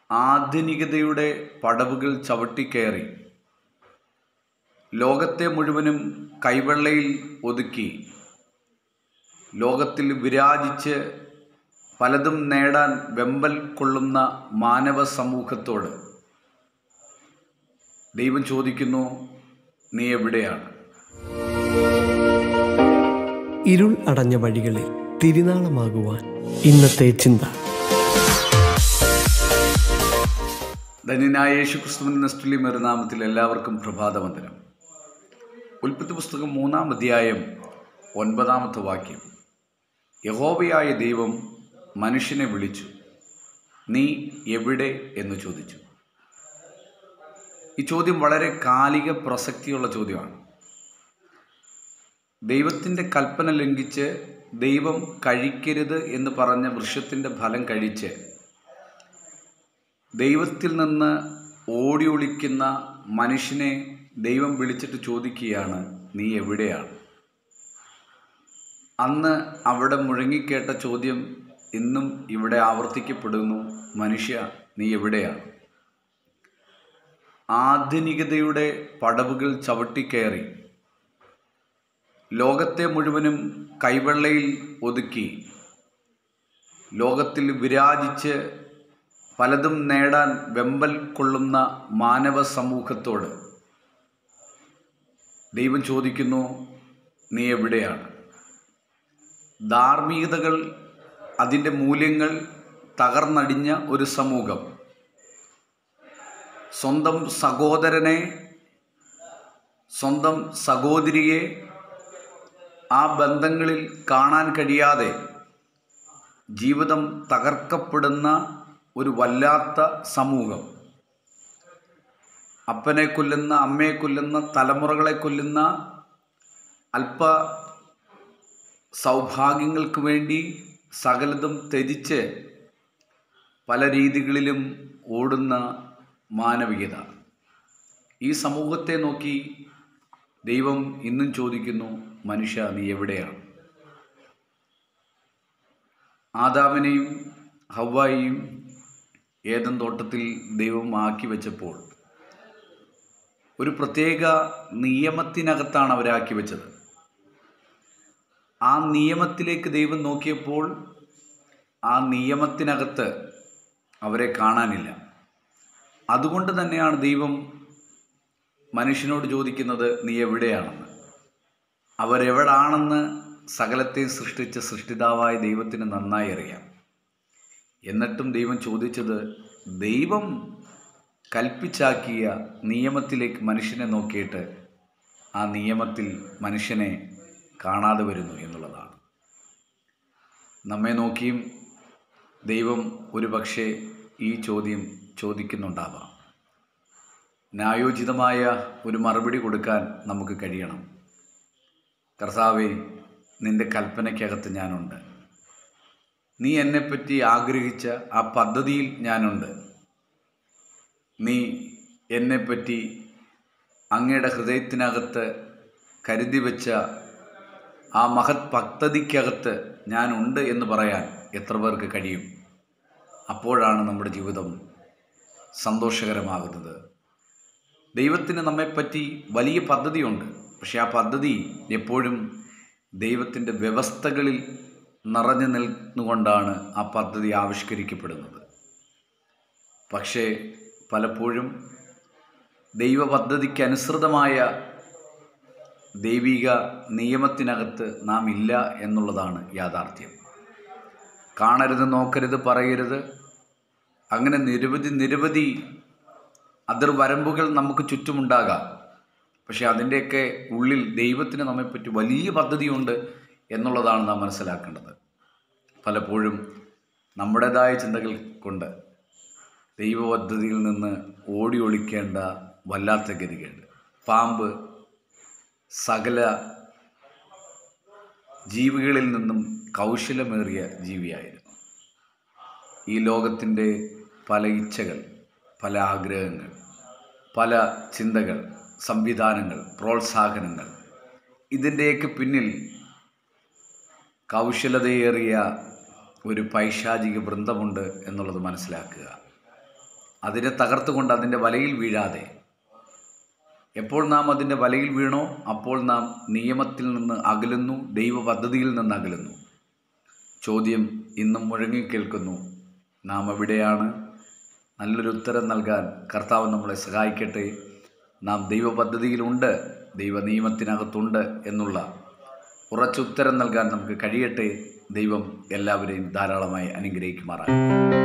ആധുനികതയുടെ പടവുകൾ ചവിട്ടിക്കയറി ലോകത്തെ മുഴുവനും കൈവെള്ളയിൽ ഒതുക്കി ലോകത്തിൽ വിരാജിച്ച് പലതും നേടാൻ വെമ്പൽ കൊള്ളുന്ന മാനവ സമൂഹത്തോട് ദൈവം ചോദിക്കുന്നു നീ എവിടെയാണ് ഇരുൾ അടഞ്ഞ വഴികളിൽ തിരുനാളമാകുവാൻ ഇന്നത്തെ ചിന്ത ധന്യനായ യേശു ക്രിസ്തുവിൻ നസ്റ്റുലി മെറുനാമത്തിൽ എല്ലാവർക്കും പ്രഭാതവന്ദനം ഉൽപ്പത്തി പുസ്തകം മൂന്നാം അധ്യായം ഒൻപതാമത്തെ വാക്യം യഹോവയായ ദൈവം മനുഷ്യനെ വിളിച്ചു നീ എവിടെ എന്ന് ചോദിച്ചു ഈ ചോദ്യം വളരെ കാലിക പ്രസക്തിയുള്ള ചോദ്യമാണ് ദൈവത്തിൻ്റെ കൽപ്പന ലംഘിച്ച് ദൈവം കഴിക്കരുത് എന്ന് പറഞ്ഞ വൃക്ഷത്തിൻ്റെ ഫലം കഴിച്ച് ദൈവത്തിൽ നിന്ന് ഓടി ഒളിക്കുന്ന മനുഷ്യനെ ദൈവം വിളിച്ചിട്ട് ചോദിക്കുകയാണ് നീ എവിടെയാണ് അന്ന് അവിടെ മുഴങ്ങിക്കേട്ട ചോദ്യം ഇന്നും ഇവിടെ ആവർത്തിക്കപ്പെടുന്നു മനുഷ്യ നീ എവിടെയാണ് ആധുനികതയുടെ പടവുകൾ ചവിട്ടിക്കയറി ലോകത്തെ മുഴുവനും കൈവെള്ളയിൽ ഒതുക്കി ലോകത്തിൽ വിരാജിച്ച് പലതും നേടാൻ വെമ്പൽ കൊള്ളുന്ന മാനവ സമൂഹത്തോട് ദൈവം ചോദിക്കുന്നു നീ എവിടെയാണ് ധാർമ്മികതകൾ അതിൻ്റെ മൂല്യങ്ങൾ തകർന്നടിഞ്ഞ ഒരു സമൂഹം സ്വന്തം സഹോദരനെ സ്വന്തം സഹോദരിയെ ആ ബന്ധങ്ങളിൽ കാണാൻ കഴിയാതെ ജീവിതം തകർക്കപ്പെടുന്ന ഒരു വല്ലാത്ത സമൂഹം അപ്പനെ കൊല്ലുന്ന അമ്മയെ കൊല്ലുന്ന തലമുറകളെ കൊല്ലുന്ന അല്പ സൗഭാഗ്യങ്ങൾക്ക് വേണ്ടി സകലതും ത്യജിച്ച് പല രീതികളിലും ഓടുന്ന മാനവികത ഈ സമൂഹത്തെ നോക്കി ദൈവം ഇന്നും ചോദിക്കുന്നു മനുഷ്യ നീ എവിടെയാണ് ആദാമിനെയും ഹവ്വായിയും ഏതൻ തോട്ടത്തിൽ ദൈവം ആക്കി വെച്ചപ്പോൾ ഒരു പ്രത്യേക നിയമത്തിനകത്താണ് അവരെ ആക്കി വെച്ചത് ആ നിയമത്തിലേക്ക് ദൈവം നോക്കിയപ്പോൾ ആ നിയമത്തിനകത്ത് അവരെ കാണാനില്ല അതുകൊണ്ട് തന്നെയാണ് ദൈവം മനുഷ്യനോട് ചോദിക്കുന്നത് നീ എവിടെയാണെന്ന് അവരെവിടാണെന്ന് സകലത്തെ സൃഷ്ടിച്ച സൃഷ്ടിതാവായ ദൈവത്തിന് നന്നായി അറിയാം എന്നിട്ടും ദൈവം ചോദിച്ചത് ദൈവം കൽപ്പിച്ചാക്കിയ നിയമത്തിലേക്ക് മനുഷ്യനെ നോക്കിയിട്ട് ആ നിയമത്തിൽ മനുഷ്യനെ കാണാതെ വരുന്നു എന്നുള്ളതാണ് നമ്മെ നോക്കിയും ദൈവം ഒരു പക്ഷേ ഈ ചോദ്യം ചോദിക്കുന്നുണ്ടാവാം ന്യായോചിതമായ ഒരു മറുപടി കൊടുക്കാൻ നമുക്ക് കഴിയണം കർത്താവെ നിന്റെ കൽപ്പനയ്ക്കകത്ത് ഞാനുണ്ട് നീ എന്നെപ്പറ്റി ആഗ്രഹിച്ച ആ പദ്ധതിയിൽ ഞാനുണ്ട് നീ എന്നെപ്പറ്റി അങ്ങയുടെ ഹൃദയത്തിനകത്ത് കരുതി വെച്ച ആ മഹത് പദ്ധതിക്കകത്ത് ഞാനുണ്ട് എന്ന് പറയാൻ എത്ര പേർക്ക് കഴിയും അപ്പോഴാണ് നമ്മുടെ ജീവിതം സന്തോഷകരമാകുന്നത് ദൈവത്തിന് നമ്മെപ്പറ്റി വലിയ പദ്ധതിയുണ്ട് പക്ഷെ ആ പദ്ധതി എപ്പോഴും ദൈവത്തിൻ്റെ വ്യവസ്ഥകളിൽ നിറഞ്ഞു നിൽന്നുകൊണ്ടാണ് ആ പദ്ധതി ആവിഷ്കരിക്കപ്പെടുന്നത് പക്ഷേ പലപ്പോഴും ദൈവ പദ്ധതിക്ക് അനുസൃതമായ ദൈവിക നിയമത്തിനകത്ത് നാം ഇല്ല എന്നുള്ളതാണ് യാഥാർത്ഥ്യം കാണരുത് നോക്കരുത് പറയരുത് അങ്ങനെ നിരവധി നിരവധി അതിർവരമ്പുകൾ നമുക്ക് ചുറ്റുമുണ്ടാകാം പക്ഷെ അതിൻ്റെയൊക്കെ ഉള്ളിൽ ദൈവത്തിന് നമ്മെപ്പറ്റി വലിയ പദ്ധതിയുണ്ട് എന്നുള്ളതാണ് നാം മനസ്സിലാക്കേണ്ടത് പലപ്പോഴും നമ്മുടേതായ ചിന്തകൾ കൊണ്ട് ദൈവ പദ്ധതിയിൽ നിന്ന് ഓടി ഒളിക്കേണ്ട വല്ലാത്ത ഗതികേട് പാമ്പ് സകല ജീവികളിൽ നിന്നും കൗശലമേറിയ ജീവിയായിരുന്നു ഈ ലോകത്തിൻ്റെ പല ഇച്ഛകൾ പല ആഗ്രഹങ്ങൾ പല ചിന്തകൾ സംവിധാനങ്ങൾ പ്രോത്സാഹനങ്ങൾ ഇതിൻ്റെയൊക്കെ പിന്നിൽ കൗശലതയേറിയ ഒരു പൈശാചിക വൃന്ദമുണ്ട് എന്നുള്ളത് മനസ്സിലാക്കുക അതിനെ തകർത്തുകൊണ്ട് അതിൻ്റെ വലയിൽ വീഴാതെ എപ്പോൾ നാം അതിൻ്റെ വലയിൽ വീണോ അപ്പോൾ നാം നിയമത്തിൽ നിന്ന് അകലുന്നു ദൈവ പദ്ധതിയിൽ നിന്ന് അകലുന്നു ചോദ്യം ഇന്നും മുഴങ്ങിക്കേൾക്കുന്നു നാം എവിടെയാണ് നല്ലൊരു ഉത്തരം നൽകാൻ കർത്താവ് നമ്മളെ സഹായിക്കട്ടെ നാം ദൈവ പദ്ധതിയിലുണ്ട് ദൈവ നിയമത്തിനകത്തുണ്ട് എന്നുള്ള ഉറച്ചുത്തരം നൽകാൻ നമുക്ക് കഴിയട്ടെ ദൈവം എല്ലാവരെയും ധാരാളമായി അനുഗ്രഹിക്കുമാറാകും